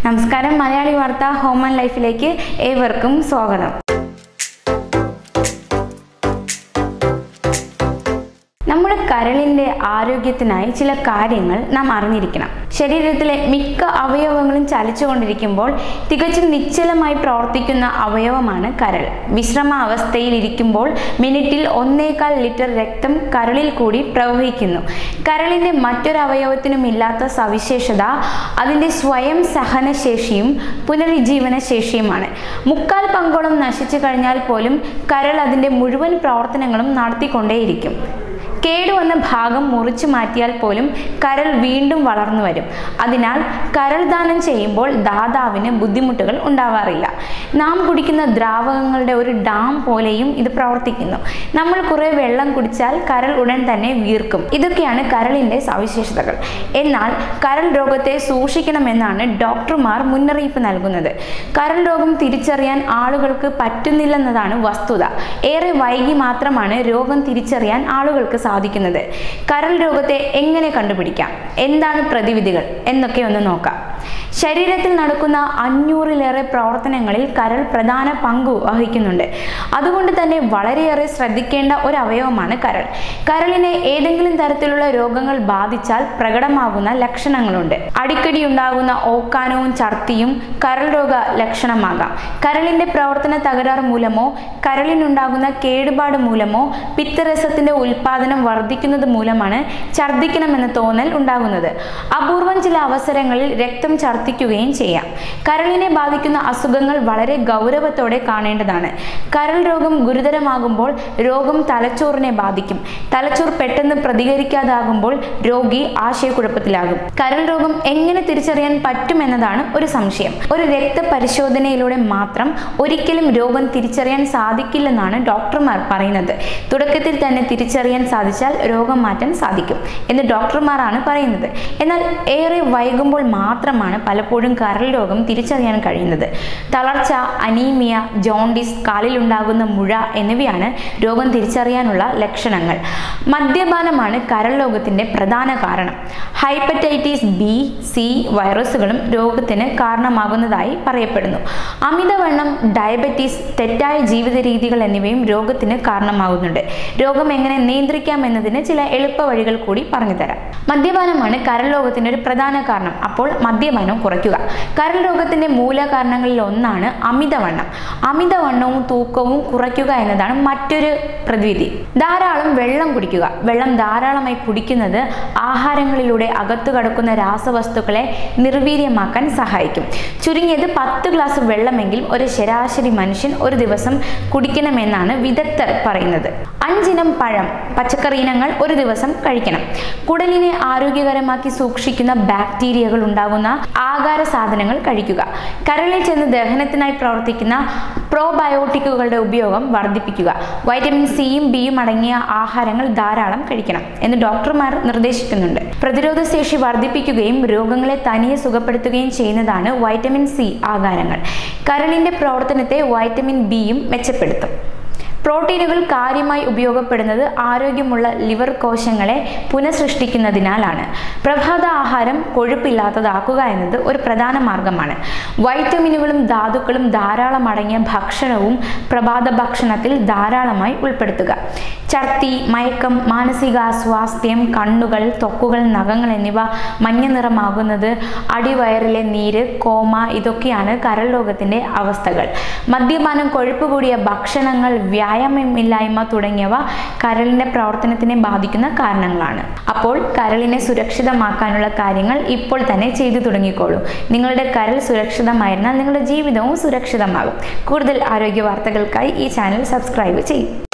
നമസ്കാരം മലയാളി വാർത്ത home and ലൈഫിലേക്ക് ഏവർക്കും സ്വാഗതം നമ്മുടെ കരളിൻ്റെ ആരോഗ്യത്തിനായി ചില കാര്യങ്ങൾ നാം അറിഞ്ഞിരിക്കണം ശരീരത്തിലെ മിക്ക അവയവങ്ങളും ചലിച്ചുകൊണ്ടിരിക്കുമ്പോൾ തികച്ചും നിശ്ചലമായി പ്രവർത്തിക്കുന്ന അവയവമാണ് കരൾ വിശ്രമ അവസ്ഥയിൽ ഇരിക്കുമ്പോൾ മിനിറ്റിൽ ഒന്നേകാൽ ലിറ്റർ രക്തം കരളിൽ കൂടി പ്രവഹിക്കുന്നു കരളിൻ്റെ മറ്റൊരു അവയവത്തിനും ഇല്ലാത്ത സവിശേഷത അതിൻ്റെ സ്വയം സഹനശേഷിയും പുനരുജ്ജീവന ശേഷിയുമാണ് മുക്കാൽ പങ്കോളം നശിച്ചു കഴിഞ്ഞാൽ പോലും കരൾ അതിൻ്റെ മുഴുവൻ പ്രവർത്തനങ്ങളും നടത്തിക്കൊണ്ടേയിരിക്കും കേടുവന്ന ഭാഗം മുറിച്ചു മാറ്റിയാൽ പോലും കരൾ വീണ്ടും വളർന്നു വരും അതിനാൽ കരൾ ദാനം ചെയ്യുമ്പോൾ ദാതാവിന് ബുദ്ധിമുട്ടുകൾ ഉണ്ടാവാറില്ല നാം കുടിക്കുന്ന ദ്രാവകങ്ങളുടെ ഒരു ഡാം പോലെയും ഇത് പ്രവർത്തിക്കുന്നു നമ്മൾ കുറേ വെള്ളം കുടിച്ചാൽ കരൾ ഉടൻ തന്നെ വീർക്കും ഇതൊക്കെയാണ് കരളിൻ്റെ സവിശേഷതകൾ എന്നാൽ കരൾ രോഗത്തെ സൂക്ഷിക്കണമെന്നാണ് ഡോക്ടർമാർ മുന്നറിയിപ്പ് നൽകുന്നത് കരൾ രോഗം തിരിച്ചറിയാൻ ആളുകൾക്ക് പറ്റുന്നില്ലെന്നതാണ് വസ്തുത ഏറെ വൈകി മാത്രമാണ് രോഗം തിരിച്ചറിയാൻ ആളുകൾക്ക് സാധിക്കുന്നത് കരൾ രോഗത്തെ എങ്ങനെ കണ്ടുപിടിക്കാം എന്താണ് പ്രതിവിധികൾ എന്നൊക്കെ ഒന്ന് നോക്കാം ശരീരത്തിൽ നടക്കുന്ന അഞ്ഞൂറിലേറെ പ്രവർത്തനങ്ങളിൽ കരൾ പ്രധാന പങ്കു വഹിക്കുന്നുണ്ട് അതുകൊണ്ട് തന്നെ വളരെയേറെ ശ്രദ്ധിക്കേണ്ട ഒരു അവയവമാണ് കരൾ കരളിനെ ഏതെങ്കിലും തരത്തിലുള്ള രോഗങ്ങൾ ബാധിച്ചാൽ പ്രകടമാകുന്ന ലക്ഷണങ്ങളുണ്ട് അടിക്കടി ഉണ്ടാകുന്ന ഓക്കാനവും ഛർദിയും കരൾ രോഗ ലക്ഷണമാകാം കരളിന്റെ പ്രവർത്തന തകരാർ മൂലമോ കരളിനുണ്ടാകുന്ന കേടുപാട് മൂലമോ പിത്തരസത്തിന്റെ ഉൽപാദനം വർദ്ധിക്കുന്നത് മൂലമാണ് ഛർദ്ദിക്കണമെന്ന തോന്നൽ ഉണ്ടാകുന്നത് അപൂർവം ചില അവസരങ്ങളിൽ രക്തം ഛർദ്ദിക്കുകയും ചെയ്യാം കരളിനെ ബാധിക്കുന്ന അസുഖങ്ങൾ വളരെ ഗൗരവത്തോടെ കാണേണ്ടതാണ് കരൾ രോഗം ഗുരുതരമാകുമ്പോൾ രോഗം തലച്ചോറിനെ ബാധിക്കും തലച്ചോർ പെട്ടെന്ന് പ്രതികരിക്കാതാകുമ്പോൾ രോഗി ആശയക്കുഴപ്പത്തിലാകും കരൾ രോഗം എങ്ങനെ തിരിച്ചറിയാൻ പറ്റുമെന്നതാണ് ഒരു സംശയം ഒരു രക്തപരിശോധനയിലൂടെ മാത്രം ഒരിക്കലും രോഗം തിരിച്ചറിയാൻ സാധിക്കില്ലെന്നാണ് ഡോക്ടർമാർ പറയുന്നത് തുടക്കത്തിൽ തന്നെ തിരിച്ചറിയാൻ സാധിച്ചാൽ രോഗം മാറ്റാൻ സാധിക്കും എന്ന് ഡോക്ടർമാരാണ് പറയുന്നത് എന്നാൽ ഏറെ വൈകുമ്പോൾ മാത്രമാണ് പലപ്പോഴും കരൾ രോഗം തിരിച്ചറിയാൻ കഴിയുന്നത് തളർച്ച അനീമിയ ജോണ്ടിസ് കാലിലുണ്ടാകുന്ന മുഴ എന്നിവയാണ് രോഗം തിരിച്ചറിയാനുള്ള ലക്ഷണങ്ങൾ മദ്യപാനമാണ് കരൾ രോഗത്തിന്റെ പ്രധാന കാരണം ഹൈപ്പറ്റൈറ്റിസ് ബി സി വൈറസുകളും രോഗത്തിന് കാരണമാകുന്നതായി പറയപ്പെടുന്നു അമിതവണ്ണം ഡയബറ്റീസ് തെറ്റായ ജീവിത രീതികൾ എന്നിവയും രോഗത്തിന് കാരണമാകുന്നുണ്ട് രോഗം എങ്ങനെ നിയന്ത്രിക്കാം എന്നതിന് ചില എളുപ്പ വഴികൾ കൂടി പറഞ്ഞു തരാം മദ്യപാനമാണ് കരൾ രോഗത്തിന്റെ ഒരു പ്രധാന കാരണം അപ്പോൾ മദ്യപാനം കുറയ്ക്കുക കരൾ രോഗത്തിന്റെ മൂലകാരണങ്ങളിൽ ഒന്നാണ് അമിതവണ്ണം അമിതവണ്ണവും തൂക്കവും കുറയ്ക്കുക എന്നതാണ് മറ്റൊരു പ്രതിവിധി ധാരാളം വെള്ളം കുടിക്കുക വെള്ളം ധാരാളമായി കുടിക്കുന്നത് ആഹാരങ്ങളിലൂടെ അകത്തു കടക്കുന്ന രാസവസ്തുക്കളെ നിർവീര്യമാക്കാൻ സഹായിക്കും ചുരുങ്ങിയത് പത്ത് ഗ്ലാസ് വെള്ളമെങ്കിലും ഒരു ശരാശരി മനുഷ്യൻ ഒരു ദിവസം കുടിക്കണമെന്നാണ് വിദഗ്ധർ പറയുന്നത് അഞ്ചിനം പഴം പച്ചക്കറി ഇനങ്ങൾ ഒരു ദിവസം കഴിക്കണം കുടലിനെ ആരോഗ്യകരമാക്കി സൂക്ഷിക്കുന്ന ബാക്ടീരിയകൾ ഉണ്ടാകുന്ന ആഹാര സാധനങ്ങൾ കഴിക്കുക കരളിൽ ചെന്ന് ദഹനത്തിനായി പ്രവർത്തിക്കുന്ന പ്രോബയോട്ടിക്കുകളുടെ ഉപയോഗം വർദ്ധിപ്പിക്കുക വൈറ്റമിൻ സിയും ബിയും അടങ്ങിയ ആഹാരങ്ങൾ ധാരാളം കഴിക്കണം എന്ന് ഡോക്ടർമാർ നിർദ്ദേശിക്കുന്നുണ്ട് പ്രതിരോധ ശേഷി വർദ്ധിപ്പിക്കുകയും രോഗങ്ങളെ തനിയെ സുഖപ്പെടുത്തുകയും ചെയ്യുന്നതാണ് വൈറ്റമിൻ സി ആഹാരങ്ങൾ കരളിന്റെ പ്രവർത്തനത്തെ വൈറ്റമിൻ ബിയും മെച്ചപ്പെടുത്തും പ്രോട്ടീനുകൾ കാര്യമായി ഉപയോഗപ്പെടുന്നത് ആരോഗ്യമുള്ള ലിവർ കോശങ്ങളെ പുനഃസൃഷ്ടിക്കുന്നതിനാലാണ് പ്രഭാത ആഹാരം കൊഴുപ്പില്ലാത്തതാക്കുക എന്നത് ഒരു പ്രധാന മാർഗമാണ് വൈറ്റമിനുകളും ധാതുക്കളും ധാരാളം അടങ്ങിയ ഭക്ഷണവും പ്രഭാത ഭക്ഷണത്തിൽ ധാരാളമായി ഉൾപ്പെടുത്തുക ഛർദി മയക്കം മാനസിക അസ്വാസ്ഥ്യം കണ്ണുകൾ ത്വക്കുകൾ നഖങ്ങൾ എന്നിവ മഞ്ഞ നിറമാകുന്നത് അടിവയറിലെ നീര് കോമ ഇതൊക്കെയാണ് കരൾ രോഗത്തിന്റെ അവസ്ഥകൾ മദ്യപാനം കൊഴുപ്പ് കൂടിയ ഭക്ഷണങ്ങൾ വ്യായാമമില്ലായ്മ തുടങ്ങിയവ കരളിന്റെ പ്രവർത്തനത്തിനെ ബാധിക്കുന്ന കാരണങ്ങളാണ് അപ്പോൾ കരളിനെ സുരക്ഷിതമാക്കാനുള്ള കാര്യങ്ങൾ ഇപ്പോൾ തന്നെ ചെയ്തു തുടങ്ങിക്കോളൂ നിങ്ങളുടെ കരൾ സുരക്ഷിതമായിരുന്നാൽ നിങ്ങളുടെ ജീവിതവും സുരക്ഷിതമാകും കൂടുതൽ ആരോഗ്യ വാർത്തകൾക്കായി ഈ ചാനൽ സബ്സ്ക്രൈബ് ചെയ്യും